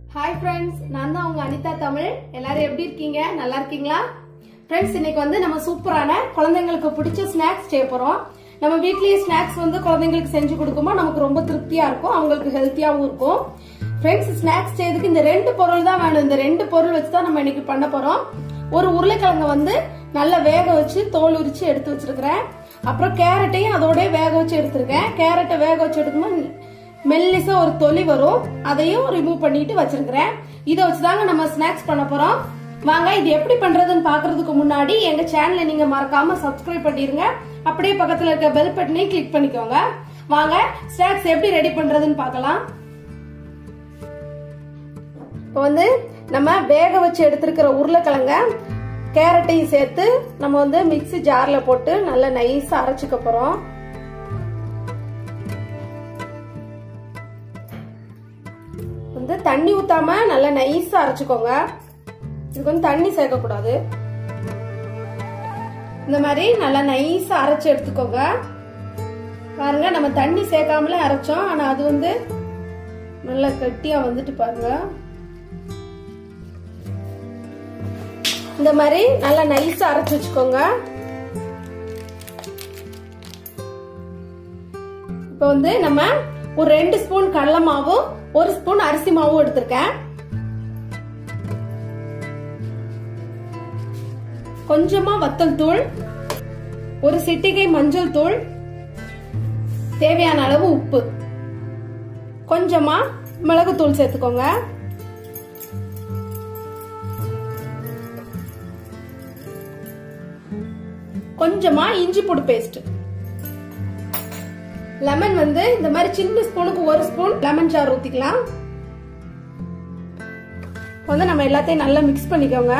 hi friends நான் தான் உங்க அனிதா தமிழ் எல்லாரும் எப்படி இருக்கீங்க நல்லா இருக்கீங்களா ஃப்ரெண்ட்ஸ் இன்னைக்கு வந்து நம்ம சூப்பரான குழந்தைங்களுக்கு பிடிச்ச ஸ்நாக்ஸ் செய்ய போறோம் நம்ம வீட்லயே ஸ்நாக்ஸ் வந்து குழந்தைங்களுக்கு செஞ்சு கொடுக்கும்போது நமக்கு ரொம்ப திருப்தியா இருக்கும் அவங்களுக்கு ஹெல்த்தியாவும் இருக்கும் ஃப்ரெண்ட்ஸ் ஸ்நாக்ஸ் செய்யறதுக்கு இந்த ரெண்டு பொருள் தான் வேணும் இந்த ரெண்டு பொருள் வச்சு தான் நம்ம இன்னைக்கு பண்ண போறோம் ஒரு உருளைக்கிழங்க வந்து நல்லா வேக வச்சு தோல் உரிச்சு எடுத்து வச்சிருக்கிறேன் அப்புறம் கேரட்டையும் அதோட வேக வச்சு எடுத்திருக்கேன் கேரட்டை வேக வச்சு எடுக்கும்போது மெல்லிசா ஒரு தொலி வரும் அதையும் ரிமூவ் பண்ணிட்டு வச்சிருக்கிறேன் இதை வச்சுதாங்க நம்ம ஸ்நாக்ஸ் பண்ண போறோம் வாங்க இது எப்படி பண்றதுன்னு பாக்குறதுக்கு முன்னாடி எங்க சேனலை நீங்க மறக்காம சப்ஸ்கிரைப் பண்ணிருங்க அப்படியே பக்கத்துல இருக்க பெல் பட்டனையும் கிளிக் பண்ணிக்கோங்க வாங்க ஸ்நாக்ஸ் எப்படி ரெடி பண்றதுன்னு பார்க்கலாம் இப்போ வந்து நம்ம வேக வச்சு எடுத்திருக்கிற உருளைக்கிழங்க கேரட்டையும் சேர்த்து நம்ம வந்து மிக்ஸி ஜார்ல போட்டு நல்லா நைஸா அரைச்சுக்க போறோம் வந்து தண்ணி ஊத்தாம நல்லா நைஸா அரைச்சுக்கோங்க இதுக்கு வந்து தண்ணி சேர்க்கக்கூடாது இந்த மாதிரி நல்லா நைஸா அரைச்சு எடுத்துக்கோங்க பாருங்க நம்ம தண்ணி சேர்க்காமலே அரைச்சோம் ஆனா அது வந்து நல்லா கட்டியா வந்துட்டு பாருங்க இந்த மாதிரி நல்லா நைஸா அரைச்சு வச்சுக்கோங்க இப்போ வந்து நம்ம ஒரு ரெண்டு ஸ்பூன் கடலை மாவும் ஒரு ஸ்பூன் அரிசி மாவும் எடுத்திருக்கேன் கொஞ்சமா வத்தல் தூள் ஒரு சிட்டிகை மஞ்சள் தூள் தேவையான அளவு உப்பு கொஞ்சமா மிளகு தூள் சேர்த்துக்கோங்க கொஞ்சமா இஞ்சி பூடு பேஸ்ட் லெமன் வந்து இந்த மாதிரி சின்ன ஸ்பூனுக்கு ஒரு ஸ்பூன் லெமன் சார் ஊத்திக்கலாம் வந்து நம்ம எல்லாத்தையும் நல்லா மிக்ஸ் பண்ணிக்கோங்க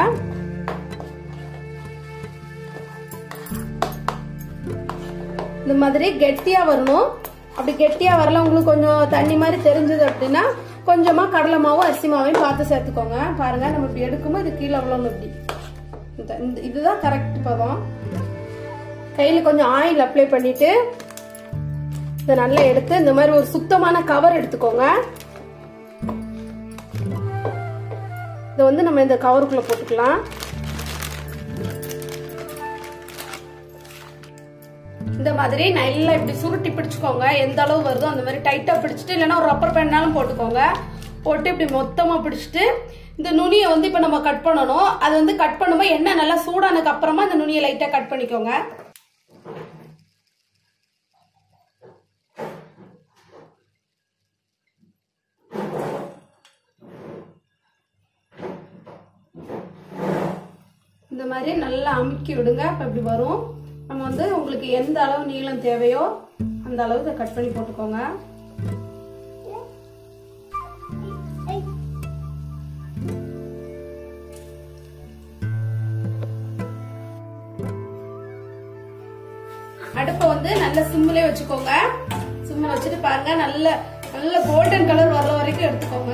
இந்த மாதிரி கெட்டியா வரணும் அப்படி கெட்டியா வரல உங்களுக்கு கொஞ்சம் தண்ணி மாதிரி தெரிஞ்சது அப்படின்னா கொஞ்சமா கடலை மாவும் அரிசி மாவையும் பார்த்து சேர்த்துக்கோங்க பாருங்க நம்ம இப்படி எடுக்கும்போது இது கீழே அவ்வளோ இப்படி இதுதான் கரெக்ட் பதம் கையில கொஞ்சம் ஆயில் அப்ளை பண்ணிட்டு இதை நல்லா எடுத்து இந்த மாதிரி ஒரு சுத்தமான கவர் எடுத்துக்கோங்க இதை வந்து நம்ம இந்த கவருக்குள்ள போட்டுக்கலாம் இந்த மாதிரி நல்லா இப்படி சுருட்டி பிடிச்சுக்கோங்க எந்த அளவு வருதோ அந்த மாதிரி டைட்டா பிடிச்சிட்டு இல்லைன்னா ஒரு ரப்பர் பேண்டாலும் போட்டுக்கோங்க போட்டு இப்படி மொத்தமா பிடிச்சிட்டு இந்த நுனியை வந்து இப்ப நம்ம கட் பண்ணணும் அது வந்து கட் பண்ணும்போது எண்ணெய் நல்லா சூடானதுக்கு அப்புறமா இந்த நுனியை லைட்டா கட் பண்ணிக்கோங்க இந்த மாதிரி நல்லா அமுக்கி விடுங்க இப்போ இப்படி வரும் நம்ம வந்து உங்களுக்கு எந்த அளவு நீளம் தேவையோ அந்த அளவு இதை கட் பண்ணி போட்டுக்கோங்க அடுப்பை வந்து நல்ல சிம்மிலே வச்சுக்கோங்க சிம்மில் வச்சுட்டு பாருங்க நல்ல நல்ல கோல்டன் கலர் வர்ற வரைக்கும் எடுத்துக்கோங்க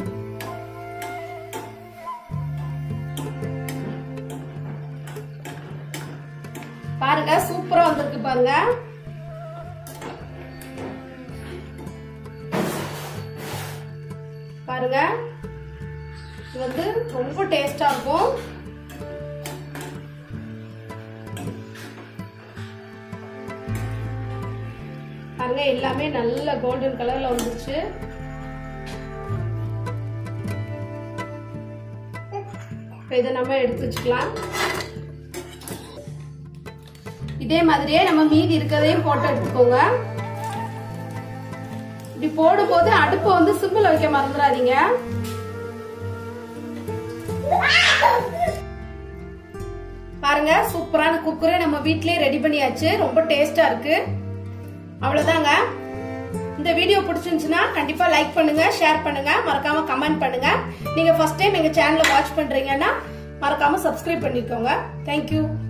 பாருங்க சூப்பரா வந்திருக்கு பாருங்க பாருங்க இது வந்து ரொம்ப டேஸ்டா இருக்கும் பாருங்க எல்லாமே நல்ல கோல்டன் கலர்ல வந்துருச்சு இதை நம்ம எடுத்து வச்சுக்கலாம் இதே மாதிரியே நம்ம மீதி இருக்கிறதையும் போட்டு எடுத்துக்கோங்க இப்படி போடும்போது அடுப்பை வந்து சிம்பிள் வைக்க மறந்துடாதீங்க பாருங்க சூப்பரான குக்கரே நம்ம வீட்லயே ரெடி பண்ணியாச்சு ரொம்ப டேஸ்டா இருக்கு அவ்வளவுதாங்க இந்த வீடியோ பிடிச்சிருந்துச்சுன்னா கண்டிப்பா லைக் பண்ணுங்க ஷேர் பண்ணுங்க மறக்காம கமெண்ட் பண்ணுங்க நீங்க ஃபர்ஸ்ட் டைம் எங்க சேனலை வாட்ச் பண்றீங்கன்னா மறக்காம சப்ஸ்கிரைப் பண்ணிக்கோங்க தேங்க்யூ